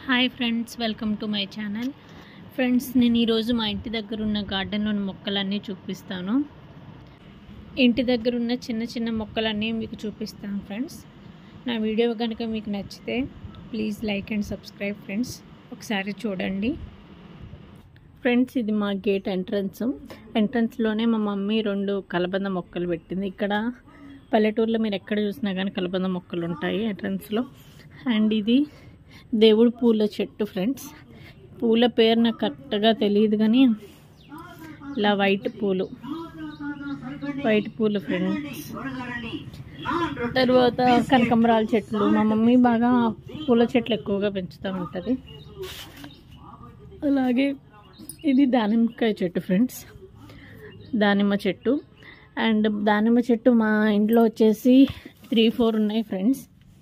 Hi friends welcome to my channel friends నేను ఈరోజు మా ఇంటి దగ్గర ఉన్న గార్డెన్లోని మొక్కలన్నీ చూపిస్తాను ఇంటి దగ్గర ఉన్న చిన్న చిన్న మొక్కలన్నీ మీకు చూపిస్తాను ఫ్రెండ్స్ నా వీడియో కనుక మీకు నచ్చితే please like and subscribe friends ఒకసారి చూడండి ఫ్రెండ్స్ ఇది మా గేట్ ఎంట్రన్స్ ఎంట్రన్స్లోనే మా మమ్మీ రెండు కలబంద మొక్కలు పెట్టింది ఇక్కడ పల్లెటూరులో మీరు ఎక్కడ చూసినా కానీ కలబంద మొక్కలు ఉంటాయి ఎంట్రన్స్లో అండ్ ఇది దేవుడి పూల చెట్టు ఫ్రెండ్స్ పూల పేరు నాకు కరెక్ట్గా తెలియదు కానీ ఇలా వైట్ పూలు వైట్ పూలు ఫ్రెండ్స్ తర్వాత కనకంబరాల చెట్లు మా మమ్మీ బాగా పూల చెట్లు ఎక్కువగా పెంచుతూ ఉంటుంది అలాగే ఇది దానిమ్మకాయ చెట్టు ఫ్రెండ్స్ దానిమ్మ చెట్టు అండ్ దానిమ్మ చెట్టు మా ఇంట్లో వచ్చేసి త్రీ ఫోర్ ఉన్నాయి ఫ్రెండ్స్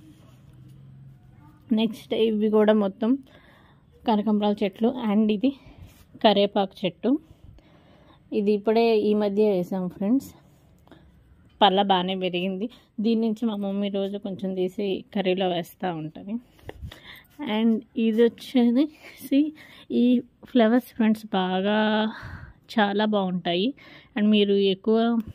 నెక్స్ట్ ఇవి కూడా మొత్తం కనకంబరాల చెట్లు అండ్ ఇది కరేపాకు చెట్టు ఇది ఇప్పుడే ఈ మధ్య వేసాం ఫ్రెండ్స్ పళ్ళ బాగానే పెరిగింది దీని నుంచి మా మమ్మీ రోజు కొంచెం తీసి కర్రీలో వేస్తూ ఉంటుంది అండ్ ఇది వచ్చేసి ఈ ఫ్లవర్స్ ఫ్రెండ్స్ బాగా చాలా బాగుంటాయి అండ్ మీరు ఎక్కువ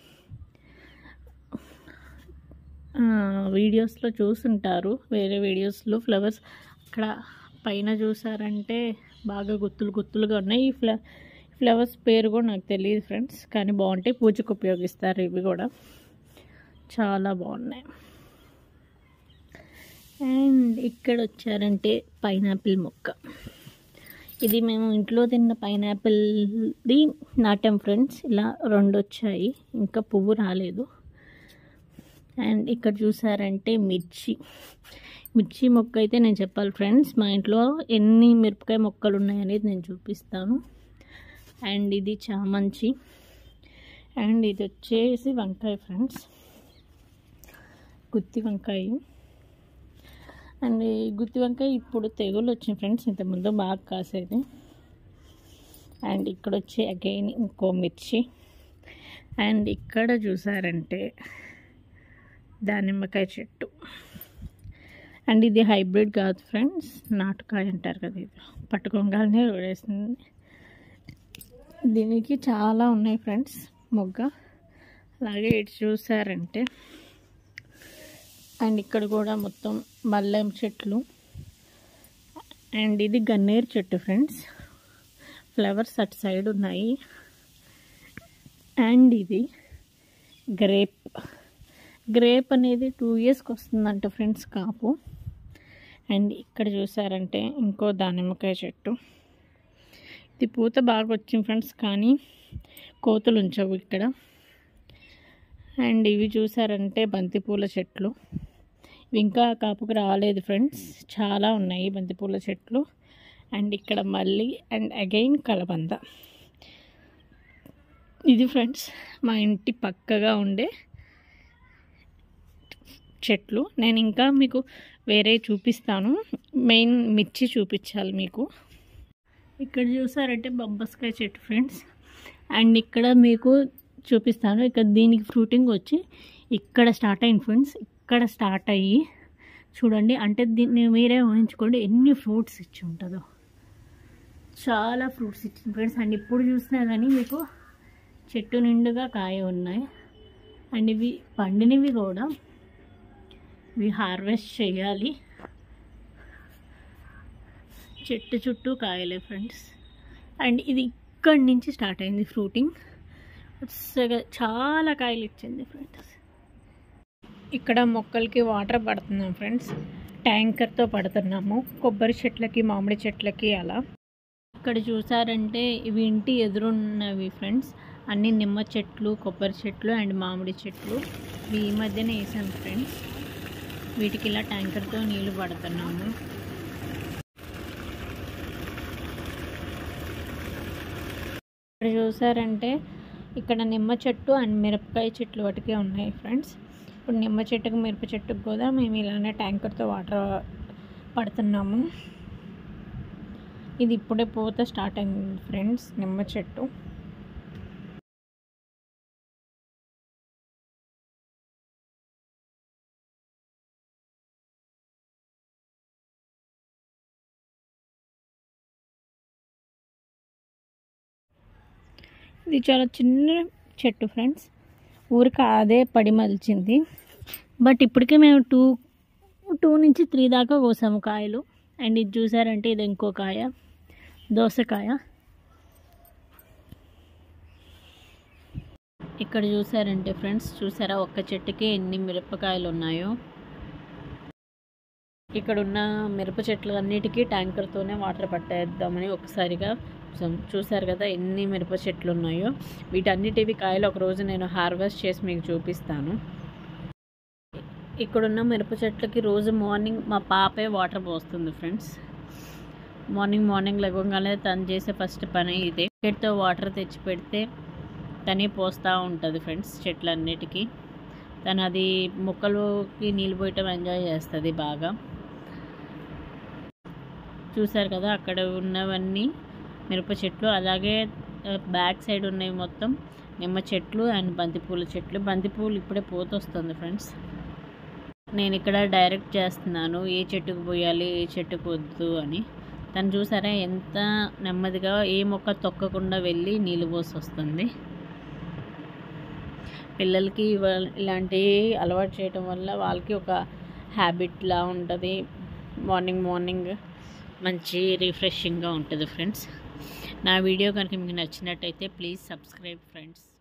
వీడియోస్లో చూసుంటారు వేరే వీడియోస్లో ఫ్లవర్స్ అక్కడ పైన చూసారంటే బాగా గుత్తులు గుత్తులుగా ఉన్నాయి ఈ ఫ్ల ఫ్లవర్స్ పేరు కూడా నాకు తెలియదు ఫ్రెండ్స్ కానీ బాగుంటాయి పూజకు ఉపయోగిస్తారు ఇవి కూడా చాలా బాగున్నాయి అండ్ ఇక్కడ వచ్చారంటే పైనాపిల్ మొక్క ఇది మేము ఇంట్లో తిన్న పైనాపిల్ది నాటాం ఫ్రెండ్స్ ఇలా రెండు వచ్చాయి ఇంకా పువ్వు రాలేదు అండ్ ఇక్కడ చూసారంటే మిర్చి మిర్చి మొక్క అయితే నేను చెప్పాలి ఫ్రెండ్స్ మా ఇంట్లో ఎన్ని మిరపకాయ మొక్కలు ఉన్నాయనేది నేను చూపిస్తాను అండ్ ఇది చామంచి అండ్ ఇది వచ్చేసి వంకాయ ఫ్రెండ్స్ గుత్తి వంకాయ అండ్ ఈ గుత్తి వంకాయ ఇప్పుడు తెగులు వచ్చింది ఫ్రెండ్స్ ఇంతకుముందు బాగా కాసేది అండ్ ఇక్కడ వచ్చి అగైన్ ఇంకో మిర్చి అండ్ ఇక్కడ చూసారంటే దానిమ్మకాయ చెట్టు అండ్ ఇది హైబ్రిడ్ కాదు ఫ్రెండ్స్ నాటుకాయ అంటారు కదా ఇది పట్టుకోగానే వేసింది దీనికి చాలా ఉన్నాయి ఫ్రెండ్స్ మొగ్గ అలాగే ఇటు చూసారంటే అండ్ ఇక్కడ కూడా మొత్తం మల్లెం చెట్లు అండ్ ఇది గన్నేరు చెట్టు ఫ్రెండ్స్ ఫ్లవర్స్ అటు సైడ్ ఉన్నాయి అండ్ ఇది గ్రేప్ గ్రేప్ అనేది టూ ఇయర్స్కి వస్తుందంట ఫ్రెండ్స్ కాపు అండ్ ఇక్కడ చూసారంటే ఇంకో దానిమ్మకాయ చెట్టు ఇది పూత బాగా వచ్చింది ఫ్రెండ్స్ కానీ కోతులు ఉంచవు ఇక్కడ అండ్ ఇవి చూసారంటే బంతిపూల చెట్లు ఇవి ఇంకా కాపుకు రాలేదు ఫ్రెండ్స్ చాలా ఉన్నాయి బంతిపూల చెట్లు అండ్ ఇక్కడ మళ్ళీ అండ్ అగైన్ కలబంద ఇది ఫ్రెండ్స్ మా ఇంటి పక్కగా ఉండే చెట్లు నేను ఇంకా మీకు వేరే చూపిస్తాను మెయిన్ మిర్చి చూపించాలి మీకు ఇక్కడ చూసారంటే బొబ్బస్కాయ చెట్టు ఫ్రెండ్స్ అండ్ ఇక్కడ మీకు చూపిస్తాను ఇక్కడ దీనికి ఫ్రూటింగ్ వచ్చి ఇక్కడ స్టార్ట్ అయింది ఫ్రెండ్స్ ఇక్కడ స్టార్ట్ అయ్యి చూడండి అంటే దీన్ని మీరే ఊహించుకోండి ఎన్ని ఫ్రూట్స్ ఇచ్చి ఉంటుందో చాలా ఫ్రూట్స్ ఇచ్చింది ఫ్రెండ్స్ అండ్ ఇప్పుడు చూసినా కానీ మీకు చెట్టు నిండుగా కాయ ఉన్నాయి అండ్ ఇవి పండినవి కూడా ఇవి హార్వెస్ట్ చేయాలి చెట్టు చుట్టూ కాయలే ఫ్రెండ్స్ అండ్ ఇది ఇక్కడి నుంచి స్టార్ట్ అయింది ఫ్రూటింగ్ చాలా కాయలు ఇచ్చింది ఫ్రెండ్స్ ఇక్కడ మొక్కలకి వాటర్ పడుతున్నాం ఫ్రెండ్స్ ట్యాంకర్తో పడుతున్నాము కొబ్బరి చెట్లకి మామిడి చెట్లకి అలా ఇక్కడ చూసారంటే ఇవి ఇంటి ఎదురున్నవి ఫ్రెండ్స్ అన్ని నిమ్మ చెట్లు కొబ్బరి చెట్లు అండ్ మామిడి చెట్లు ఇవి ఈ మధ్యనే వేసాను ఫ్రెండ్స్ వీటికి ఇలా ట్యాంకర్తో నీళ్లు పడుతున్నాము ఇక్కడ చూసారంటే ఇక్కడ నిమ్మ చెట్టు అండ్ మిరపకాయ చెట్లు వాటికే ఉన్నాయి ఫ్రెండ్స్ ఇప్పుడు నిమ్మ చెట్టుకు మిరప చెట్టుకు కూడా మేము ఇలానే ట్యాంకర్తో వాటర్ పడుతున్నాము ఇది ఇప్పుడే పూత స్టార్ట్ అయింది ఫ్రెండ్స్ నిమ్మ చెట్టు ఇది చాలా చిన్న చెట్టు ఫ్రెండ్స్ ఊరికి అదే పడి మలిచింది బట్ ఇప్పటికే మేము టూ టూ నుంచి త్రీ దాకా కోసాము కాయలు అండ్ ఇది చూసారంటే ఇది ఇంకో కాయ దోసకాయ ఇక్కడ చూసారంటే ఫ్రెండ్స్ చూసారా ఒక్క చెట్టుకి ఎన్ని మిరపకాయలు ఉన్నాయో ఇక్కడ ఉన్న మిరప చెట్లు అన్నిటికీ ట్యాంకర్తోనే వాటర్ పట్టేద్దామని ఒకసారిగా చూసాం. చూసారు కదా ఎన్ని మిరప చెట్లు ఉన్నాయో వీటన్నిటివి కాయలు ఒకరోజు నేను హార్వెస్ట్ చేసి మీకు చూపిస్తాను ఇక్కడున్న మిరప చెట్లకి రోజు మార్నింగ్ మా పాపే వాటర్ పోస్తుంది ఫ్రెండ్స్ మార్నింగ్ మార్నింగ్ లేవగానే తను చేసే ఫస్ట్ పని ఇదే బకెట్తో వాటర్ తెచ్చి పెడితే తనే పోస్తూ ఉంటుంది ఫ్రెండ్స్ చెట్లన్నిటికీ తను అది మొక్కలకి నీళ్ళు పోయటం ఎంజాయ్ చేస్తుంది బాగా చూసారు కదా అక్కడ ఉన్నవన్నీ మిరప చెట్లు అలాగే బ్యాక్ సైడ్ ఉన్నవి మొత్తం నిమ్మ చెట్లు అండ్ బంతిపూల చెట్లు బంతిపూలు ఇప్పుడే పోతొస్తుంది ఫ్రెండ్స్ నేను ఇక్కడ డైరెక్ట్ చేస్తున్నాను ఏ చెట్టుకు పోయాలి ఏ చెట్టుకు వద్దు అని తను చూసారా ఎంత నెమ్మదిగా ఏ మొక్క తొక్కకుండా వెళ్ళి నీళ్ళు పోసి వస్తుంది పిల్లలకి ఇవ- ఇలాంటివి అలవాటు చేయటం వల్ల వాళ్ళకి ఒక హ్యాబిట్లా ఉంటుంది మార్నింగ్ మార్నింగ్ మంచి రిఫ్రెషింగ్గా ఉంటుంది ఫ్రెండ్స్ నా వీడియో కనుక మీకు నచ్చినట్టయితే ప్లీజ్ సబ్స్క్రైబ్ ఫ్రెండ్స్